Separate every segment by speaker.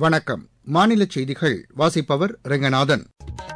Speaker 1: வணக்கம் மாநில செய்திகள் வாசிப்பவர் ரெங்கநாதன்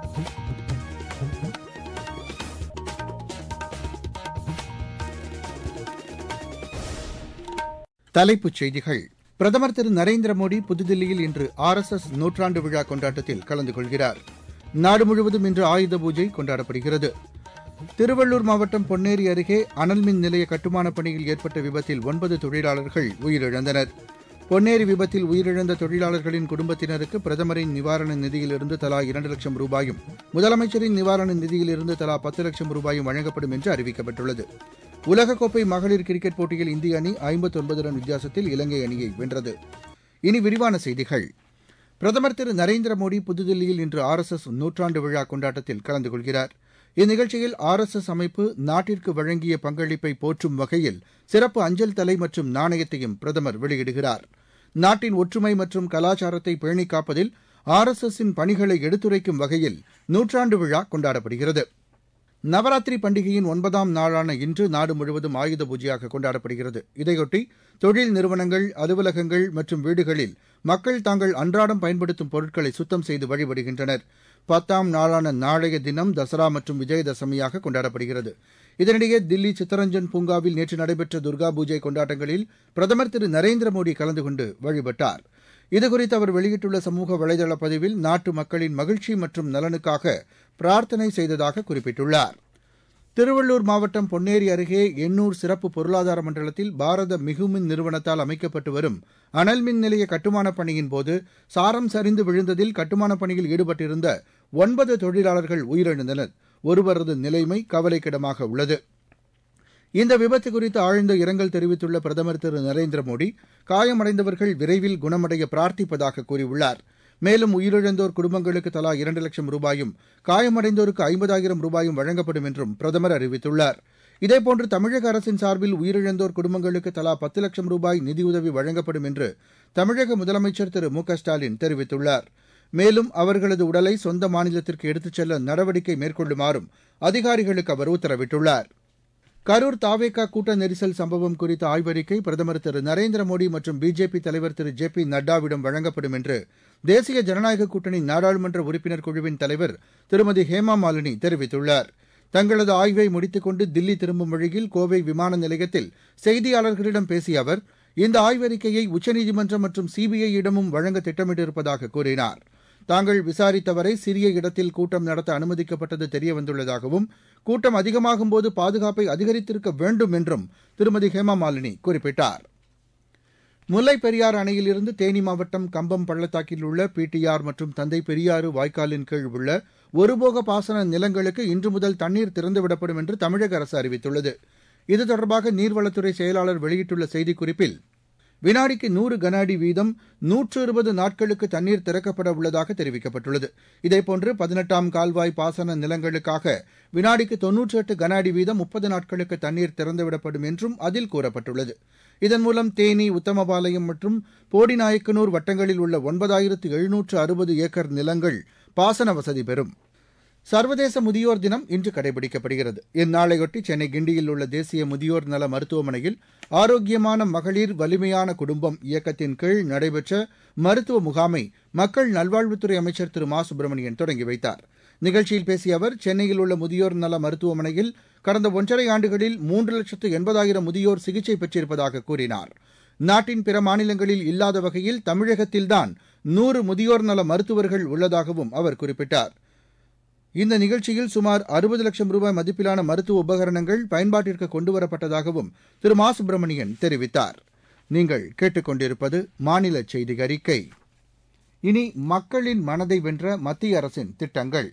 Speaker 1: தலைப்புச் செய்திகள் பிரதமர் திரு நரேந்திர மோடி புதுதில்லியில் இன்று ஆர் எஸ் எஸ் நூற்றாண்டு விழா கொண்டாட்டத்தில் கலந்து கொள்கிறார் நாடு முழுவதும் இன்று ஆயுத பூஜை கொண்டாடப்படுகிறது திருவள்ளூர் மாவட்டம் பொன்னேரி அருகே அனல்மின் நிலைய கட்டுமானப் பணியில் ஏற்பட்ட விபத்தில் ஒன்பது தொழிலாளர்கள் உயிரிழந்தனர் பொன்னேரி விபத்தில் உயிரிழந்த தொழிலாளர்களின் குடும்பத்தினருக்கு பிரதமரின் நிவாரண நிதியிலிருந்து தலா இரண்டு லட்சம் ரூபாயும் முதலமைச்சரின் நிவாரண நிதியிலிருந்து தலா பத்து லட்சம் ரூபாயும் வழங்கப்படும் என்று அறிவிக்கப்பட்டுள்ளது உலகக்கோப்பை மகளிர் கிரிக்கெட் போட்டியில் இந்திய அணி ஐம்பத்தொன்பது ரன் வித்தியாசத்தில் இலங்கை அணியை வென்றது இனி விரிவான செய்திகள் பிரதமர் திரு நரேந்திர மோடி புதுதில்லியில் இன்று ஆர் எஸ் எஸ் நூற்றாண்டு விழா கொண்டாட்டத்தில் கலந்து கொள்கிறார் இந்நிகழ்ச்சியில் ஆர் எஸ் எஸ் அமைப்பு நாட்டிற்கு வழங்கிய பங்களிப்பை போற்றும் வகையில் சிறப்பு அஞ்சல் தலை மற்றும் நாணயத்தையும் பிரதமர் வெளியிடுகிறார் நாட்டின் ஒற்றுமை மற்றும் கலாச்சாரத்தை பேணிக் காப்பதில் ஆர் எஸ் எஸின் பணிகளை எடுத்துரைக்கும் வகையில் நூற்றாண்டு விழா கொண்டாடப்படுகிறது நவராத்திரி பண்டிகையின் ஒன்பதாம் நாளான இன்று நாடு முழுவதும் ஆயுத பூஜையாக கொண்டாடப்படுகிறது இதையொட்டி தொழில் நிறுவனங்கள் அலுவலகங்கள் மற்றும் வீடுகளில் மக்கள் தாங்கள் அன்றாடம் பயன்படுத்தும் பொருட்களை சுத்தம் செய்து வழிபடுகின்றனர் பத்தாம் நாளான நாளைய தினம் தசரா மற்றும் விஜயதசமியாக கொண்டாடப்படுகிறது இதனிடையே தில்லி சித்தரஞ்சன் பூங்காவில் நேற்று நடைபெற்ற துர்கா பூஜை கொண்டாட்டங்களில் பிரதமர் திரு நரேந்திர மோடி கலந்து கொண்டு வழிபட்டார் இதுகுறித்து அவர் வெளியிட்டுள்ள சமூக வலைதள பதிவில் நாட்டு மக்களின் மகிழ்ச்சி மற்றும் நலனுக்காக பிரார்த்தனை செய்ததாக குறிப்பிட்டுள்ளார் திருவள்ளூர் மாவட்டம் பொன்னேரி அருகே எண்ணூர் சிறப்பு பொருளாதார மண்டலத்தில் பாரத மிகுமின் நிறுவனத்தால் அமைக்கப்பட்டு வரும் அனல் மின் நிலைய கட்டுமானப் பணியின் போது சாரம் சரிந்து விழுந்ததில் கட்டுமானப் பணியில் ஈடுபட்டிருந்த ஒன்பது தொழிலாளர்கள் உயிரிழந்தனர் ஒருவரது நிலைமை கவலைக்கிடமாக உள்ளது இந்த விபத்து குறித்து ஆழ்ந்த இரங்கல் தெரிவித்துள்ள பிரதமர் திரு நரேந்திர மோடி காயமடைந்தவர்கள் விரைவில் குணமடைய பிரார்த்திப்பதாக கூறியுள்ளார் மேலும் உயிரிழந்தோர் குடும்பங்களுக்கு தலா இரண்டு லட்சம் ரூபாயும் காயமடைந்தோருக்கு ஐம்பதாயிரம் ரூபாயும் வழங்கப்படும் என்றும் பிரதமர் அறிவித்துள்ளார் இதேபோன்று தமிழக அரசின் சார்பில் உயிரிழந்தோர் குடும்பங்களுக்கு தலா பத்து லட்சம் ரூபாய் நிதியுதவி வழங்கப்படும் என்று தமிழக முதலமைச்சர் திரு மு க ஸ்டாலின் தெரிவித்துள்ளார் மேலும் அவர்களது உடலை சொந்த மாநிலத்திற்கு எடுத்துச் செல்ல நடவடிக்கை மேற்கொள்ளுமாறும் அதிகாரிகளுக்கு அவர் உத்தரவிட்டுள்ளார் கரூர் தாவேகா கூட்ட நெரிசல் சம்பவம் குறித்த ஆய்வறிக்கை பிரதமர் திரு நரேந்திர மோடி மற்றும் பிஜேபி தலைவர் திரு ஜே பி நட்டாவிடம் வழங்கப்படும் என்று தேசிய ஜனநாயக கூட்டணி நாடாளுமன்ற உறுப்பினர் குழுவின் தலைவர் திருமதி ஹேமா மாலினி தெரிவித்துள்ளார் தங்களது ஆய்வை முடித்துக் கொண்டு தில்லி திரும்பும் வழியில் கோவை விமான நிலையத்தில் செய்தியாளர்களிடம் பேசிய அவர் இந்த ஆய்வறிக்கையை உச்சநீதிமன்றம் மற்றும் சிபிஐயிடமும் வழங்க திட்டமிட்டிருப்பதாக கூறினார் தாங்கள் விசாரித்தவரை சிறிய இடத்தில் கூட்டம் நடத்த அனுமதிக்கப்பட்டது தெரியவந்துள்ளதாகவும் கூட்டம் அதிகமாகும்போது பாதுகாப்பை அதிகரித்திருக்க வேண்டும் என்றும் திருமதி ஹேமா மாலினி குறிப்பிட்டார் முல்லைப் பெரியாறு அணையிலிருந்து தேனி மாவட்டம் கம்பம் பள்ளத்தாக்கில் உள்ள பிடிஆர் மற்றும் தந்தை பெரியாறு வாய்க்காலின் கீழ் உள்ள ஒருபோக பாசன நிலங்களுக்கு இன்று முதல் தண்ணீர் திறந்துவிடப்படும் என்று தமிழக அரசு அறிவித்துள்ளது இது தொடர்பாக நீர்வளத்துறை செயலாளர் வெளியிட்டுள்ள செய்திக்குறிப்பில் வினாடிக்கு நூறு கன அடி வீதம் நூற்று இருபது நாட்களுக்கு தண்ணீர் திறக்கப்பட உள்ளதாக தெரிவிக்கப்பட்டுள்ளது இதேபோன்று பதினெட்டாம் கால்வாய் பாசன நிலங்களுக்காக வினாடிக்கு தொன்னூற்றி எட்டு கன அடி வீதம் முப்பது நாட்களுக்கு தண்ணீர் திறந்துவிடப்படும் என்றும் அதில் கூறப்பட்டுள்ளது இதன் மூலம் தேனி உத்தமபாளையம் மற்றும் போடிநாயக்கனூர் வட்டங்களில் உள்ள ஒன்பதாயிரத்து எழுநூற்று அறுபது ஏக்கர் நிலங்கள் பாசன வசதி பெறும் சர்வதேச முதியோர் தினம் இன்று கடைபிடிக்கப்படுகிறது இந்நாளையொட்டி சென்னை கிண்டியில் உள்ள தேசிய முதியோர் நல மருத்துவமனையில் ஆரோக்கியமான மகளிர் வலிமையான குடும்பம் இயக்கத்தின் கீழ் நடைபெற்ற மருத்துவ முகாமை மக்கள் நல்வாழ்வுத்துறை அமைச்சர் திரு மா சுப்பிரமணியன் தொடங்கி வைத்தார் நிகழ்ச்சியில் பேசிய அவர் சென்னையில் உள்ள முதியோர் நல மருத்துவமனையில் கடந்த ஒன்றரை ஆண்டுகளில் மூன்று லட்சத்து எண்பதாயிரம் முதியோர் சிகிச்சை பெற்றிருப்பதாக கூறினார் நாட்டின் பிற மாநிலங்களில் இல்லாத வகையில் தமிழகத்தில்தான் நூறு முதியோர் நல மருத்துவர்கள் உள்ளதாகவும் அவர் குறிப்பிட்டார் இந்த நிகழ்ச்சியில் சுமார் அறுபது லட்சம் ரூபாய் மதிப்பிலான மருத்துவ உபகரணங்கள் பயன்பாட்டிற்கு கொண்டுவரப்பட்டதாகவும் திரு மா சுப்பிரமணியன் தெரிவித்தார் நீங்கள் கேட்டுக்கொண்டிருப்பது மாநில செய்தி அறிக்கை இனி மக்களின் மனதை வென்ற மத்திய அரசின் திட்டங்கள்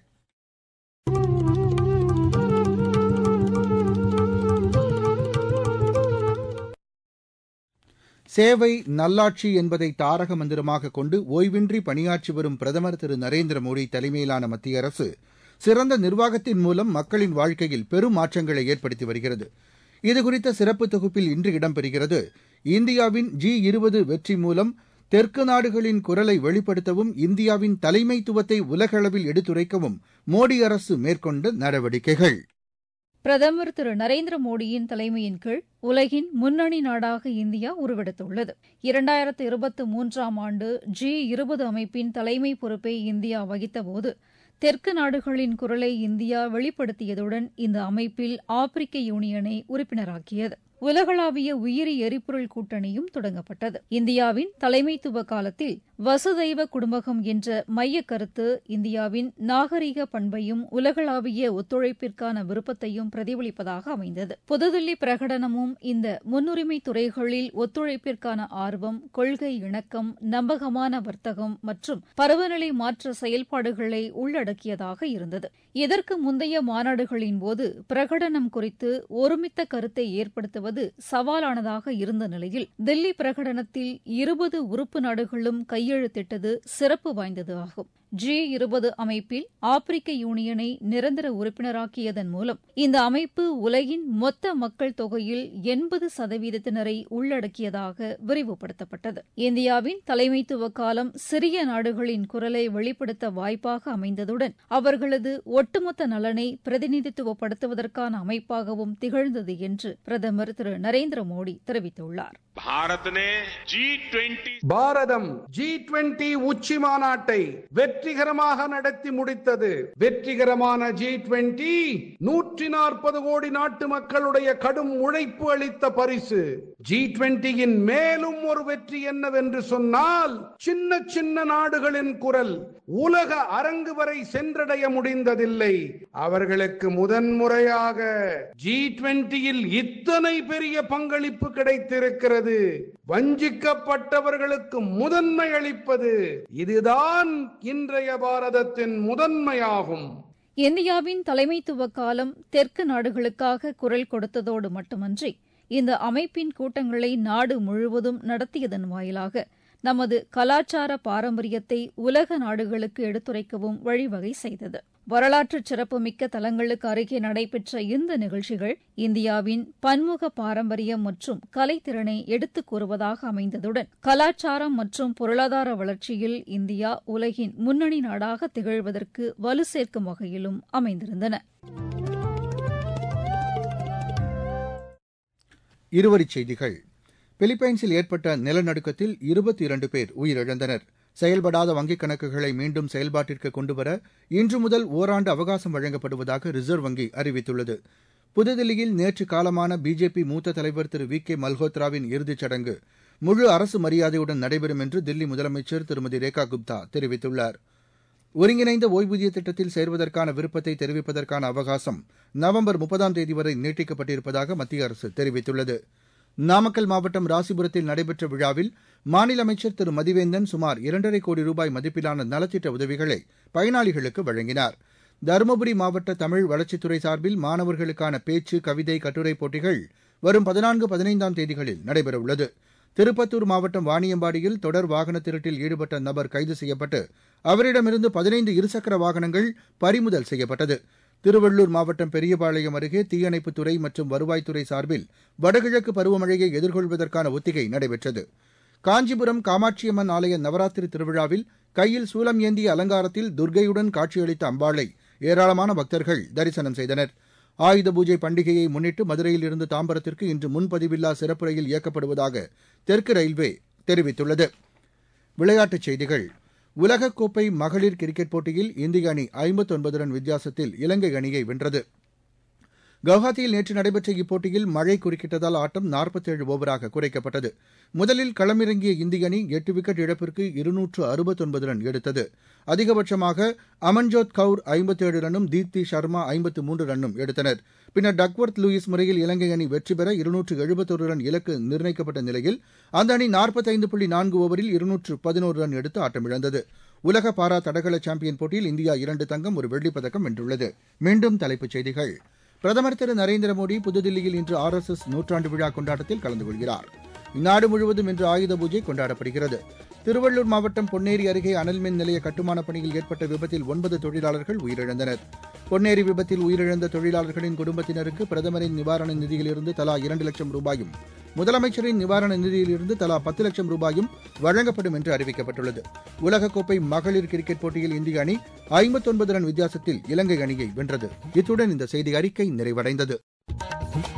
Speaker 1: சேவை நல்லாட்சி என்பதை தாரக மந்திரமாக கொண்டு ஓய்வின்றி பணியாற்றி வரும் பிரதமர் திரு நரேந்திர மோடி தலைமையிலான மத்திய அரசு சிறந்த நிர்வாகத்தின் மூலம் மக்களின் வாழ்க்கையில் பெரும் மாற்றங்களை ஏற்படுத்தி வருகிறது இதுகுறித்த சிறப்பு தொகுப்பில் இன்று இடம்பெறுகிறது இந்தியாவின் ஜி இருபது வெற்றி மூலம் தெற்கு நாடுகளின் குரலை வெளிப்படுத்தவும் இந்தியாவின் தலைமைத்துவத்தை உலகளவில் எடுத்துரைக்கவும் மோடி அரசு மேற்கொண்ட நடவடிக்கைகள்
Speaker 2: பிரதமர் திரு நரேந்திர மோடியின் தலைமையின் கீழ் உலகின் முன்னணி நாடாக இந்தியா உருவெடுத்துள்ளது இரண்டாயிரத்து இருபத்தி மூன்றாம் ஆண்டு ஜி இருபது அமைப்பின் தலைமை பொறுப்பை இந்தியா வகித்தபோது தெற்கு நாடுகளின் குரலை இந்தியா வெளிப்படுத்தியதுடன் இந்த அமைப்பில் ஆப்பிரிக்க யூனியனை உறுப்பினராக்கியது உலகளாவிய உயிரி எரிபொருள் கூட்டணியும் தொடங்கப்பட்டது இந்தியாவின் தலைமைத்துவ காலத்தில் வசுதைவ குடும்பகம் என்ற மைய கருத்து இந்தியாவின் நாகரிக பண்பையும் உலகளாவிய ஒத்துழைப்பிற்கான விருப்பத்தையும் பிரதிபலிப்பதாக அமைந்தது புதுதில்லி பிரகடனமும் இந்த முன்னுரிமை துறைகளில் ஒத்துழைப்பிற்கான ஆர்வம் கொள்கை இணக்கம் நம்பகமான வர்த்தகம் மற்றும் பருவநிலை மாற்ற செயல்பாடுகளை உள்ளடக்கியதாக இருந்தது இதற்கு முந்தைய மாநாடுகளின் போது பிரகடனம் குறித்து ஒருமித்த கருத்தை ஏற்படுத்துவது சவாலானதாக இருந்த நிலையில் தில்லி பிரகடனத்தில் இருபது உறுப்பு நாடுகளும் கையெழுத்திட்டது சிறப்பு வாய்ந்தது ஆகும் ஜி இருபது அமைப்பில் ஆப்பிரிக்க யூனியனை நிரந்தர உறுப்பினராக்கியதன் மூலம் இந்த அமைப்பு உலகின் மொத்த மக்கள் தொகையில் எண்பது சதவீதத்தினரை உள்ளடக்கியதாக விரிவுபடுத்தப்பட்டது இந்தியாவின் தலைமைத்துவ காலம் சிறிய நாடுகளின் குரலை வெளிப்படுத்த வாய்ப்பாக அமைந்ததுடன் அவர்களது ஒட்டுமொத்த நலனை பிரதிநிதித்துவப்படுத்துவதற்கான அமைப்பாகவும் திகழ்ந்தது என்று பிரதமர் திரு நரேந்திர மோடி தெரிவித்துள்ளார்
Speaker 3: भारत ने G twenty
Speaker 4: Bharatam G twenty உச்சி மாநாட்டை வெற்றிகரமாக நடத்தி முடித்தது வெற்றிகரமான ஜி டுவெண்டி நூற்றி நாற்பது கோடி நாட்டு மக்களுடைய கடும் உழைப்பு அளித்த பரிசு ஜி டுவெண்டியின் மேலும் ஒரு வெற்றி என்னவென்று சொன்னால் சின்ன சின்ன நாடுகளின் குரல் உலக அரங்கு வரை சென்றடைய முடிந்ததில்லை அவர்களுக்கு முதன்முறையாக ஜி டுவெண்டியில் இத்தனை பெரிய பங்களிப்பு கிடைத்திருக்கிறது வஞ்சிக்கப்பட்டவர்களுக்கு முதன்மை அளிப்பது இதுதான் இன்றைய பாரதத்தின் முதன்மையாகும்
Speaker 2: இந்தியாவின் தலைமைத்துவ காலம் தெற்கு நாடுகளுக்காக குரல் கொடுத்ததோடு மட்டுமன்றி இந்த அமைப்பின் கூட்டங்களை நாடு முழுவதும் நடத்தியதன் வாயிலாக நமது கலாச்சார பாரம்பரியத்தை உலக நாடுகளுக்கு எடுத்துரைக்கவும் வழிவகை செய்தது வரலாற்று சிறப்புமிக்க தலங்களுக்கு அருகே நடைபெற்ற இந்த நிகழ்ச்சிகள் இந்தியாவின் பன்முக பாரம்பரியம் மற்றும் கலைத்திறனை எடுத்துக் கூறுவதாக அமைந்ததுடன் கலாச்சாரம் மற்றும் பொருளாதார வளர்ச்சியில் இந்தியா உலகின் முன்னணி நாடாக திகழ்வதற்கு வலு சேர்க்கும் வகையிலும் அமைந்திருந்தன
Speaker 1: இருவரிச் செய்திகள் பிலிப்பைன்ஸில் ஏற்பட்ட நிலநடுக்கத்தில் இருபத்தி இரண்டு பேர் உயிரிழந்தனர் செயல்படாத வங்கிக் கணக்குகளை மீண்டும் செயல்பாட்டிற்கு கொண்டுவர இன்று முதல் ஓராண்டு அவகாசம் வழங்கப்படுவதாக ரிசர்வ் வங்கி அறிவித்துள்ளது புதுதில்லியில் நேற்று காலமான பிஜேபி மூத்த தலைவர் திரு வி கே மல்ஹோத்ராவின் இறுதிச் சடங்கு முழு அரசு மரியாதையுடன் நடைபெறும் என்று தில்லி முதலமைச்சர் திருமதி ரேகா குப்தா தெரிவித்துள்ளார் ஒருங்கிணைந்த ஓய்வூதிய திட்டத்தில் சேர்வதற்கான விருப்பத்தை தெரிவிப்பதற்கான அவகாசம் நவம்பர் முப்பதாம் தேதி வரை நீட்டிக்கப்பட்டிருப்பதாக மத்திய அரசு தெரிவித்துள்ளது நாமக்கல் மாவட்டம் ராசிபுரத்தில் நடைபெற்ற விழாவில் மாநில அமைச்சர் திரு மதிவேந்தன் சுமார் இரண்டரை கோடி ரூபாய் மதிப்பிலான நலத்திட்ட உதவிகளை பயனாளிகளுக்கு வழங்கினார் தருமபுரி மாவட்ட தமிழ் வளர்ச்சித்துறை சார்பில் மாணவர்களுக்கான பேச்சு கவிதை கட்டுரை போட்டிகள் வரும் பதினான்கு பதினைந்தாம் தேதிகளில் நடைபெறவுள்ளது திருப்பத்தூர் மாவட்டம் வாணியம்பாடியில் தொடர் வாகன திருட்டில் ஈடுபட்ட நபர் கைது செய்யப்பட்டு அவரிடமிருந்து பதினைந்து இருசக்கர வாகனங்கள் பறிமுதல் செய்யப்பட்டது திருவள்ளூர் மாவட்டம் பெரியபாளையம் அருகே தீயணைப்புத்துறை மற்றும் வருவாய்த்துறை சார்பில் வடகிழக்கு பருவமழையை எதிர்கொள்வதற்கான ஒத்திகை நடைபெற்றது காஞ்சிபுரம் காமாட்சியம்மன் ஆலய நவராத்திரி திருவிழாவில் கையில் சூலம் ஏந்திய அலங்காரத்தில் துர்கையுடன் காட்சியளித்த அம்பாளை ஏராளமான பக்தர்கள் தரிசனம் செய்தனர் ஆயுத பூஜை பண்டிகையை முன்னிட்டு மதுரையில் இருந்து தாம்பரத்திற்கு இன்று முன்பதிவில்லா சிறப்பு ரயில் இயக்கப்படுவதாக தெற்கு ரயில்வே தெரிவித்துள்ளது விளையாட்டுச் செய்திகள் உலகக்கோப்பை மகளிர் கிரிக்கெட் போட்டியில் இந்திய அணி ஐம்பத்தொன்பது ரன் வித்தியாசத்தில் இலங்கை அணியை வென்றது கவுஹாத்தியில் நேற்று நடைபெற்ற இப்போட்டியில் மழை குறுக்கிட்டதால் ஆட்டம் நாற்பத்தேழு ஓவராக குறைக்கப்பட்டது முதலில் களமிறங்கிய இந்திய அணி எட்டு விக்கெட் இழப்பிற்கு இருநூற்று அறுபத்தொன்பது ரன் எடுத்தது அதிகபட்சமாக அமன்ஜோத் கவுர் ஐம்பத்தேழு ரன்னும் தீப்தி சர்மா ஐம்பத்து மூன்று ரன்னும் எடுத்தனர் பின்னர் டக்வர்த் லூயிஸ் முறையில் இலங்கை அணி வெற்றி பெற இருநூற்று எழுபத்தொரு ரன் இலக்கு நிர்ணயிக்கப்பட்ட நிலையில் அந்த அணி நாற்பத்தைந்து புள்ளி நான்கு ஓவரில் இருநூற்று பதினோரு ரன் எடுத்து ஆட்டமிழந்தது உலக பாரா தடகள சாம்பியன் போட்டியில் இந்தியா இரண்டு தங்கம் ஒரு வெள்ளிப் பதக்கம் வென்றுள்ளது மீண்டும் தலைப்புச் செய்திகள் பிரதமர் திரு நரேந்திர மோடி புதுதில்லியில் இன்று ஆர் எஸ் எஸ் நூற்றாண்டு விழா கொண்டாட்டத்தில் கலந்து கொள்கிறார் நாடு முழுவதும் இன்று ஆயுத பூஜை கொண்டாடப்படுகிறது திருவள்ளூர் மாவட்டம் பொன்னேரி அருகே அனல்மின் நிலைய கட்டுமானப் பணியில் ஏற்பட்ட விபத்தில் ஒன்பது தொழிலாளர்கள் உயிரிழந்தனர் பொன்னேரி விபத்தில் உயிரிழந்த தொழிலாளர்களின் குடும்பத்தினருக்கு பிரதமரின் நிவாரண நிதியிலிருந்து தலா இரண்டு லட்சம் ரூபாயும் முதலமைச்சரின் நிவாரண நிதியிலிருந்து தலா பத்து லட்சம் ரூபாயும் வழங்கப்படும் என்று அறிவிக்கப்பட்டுள்ளது உலகக்கோப்பை மகளிர் கிரிக்கெட் போட்டியில் இந்திய அணி ஐம்பத்தொன்பது ரன் வித்தியாசத்தில் இலங்கை அணியை வென்றது இத்துடன் இந்த செய்தி அறிக்கை நிறைவடைந்தது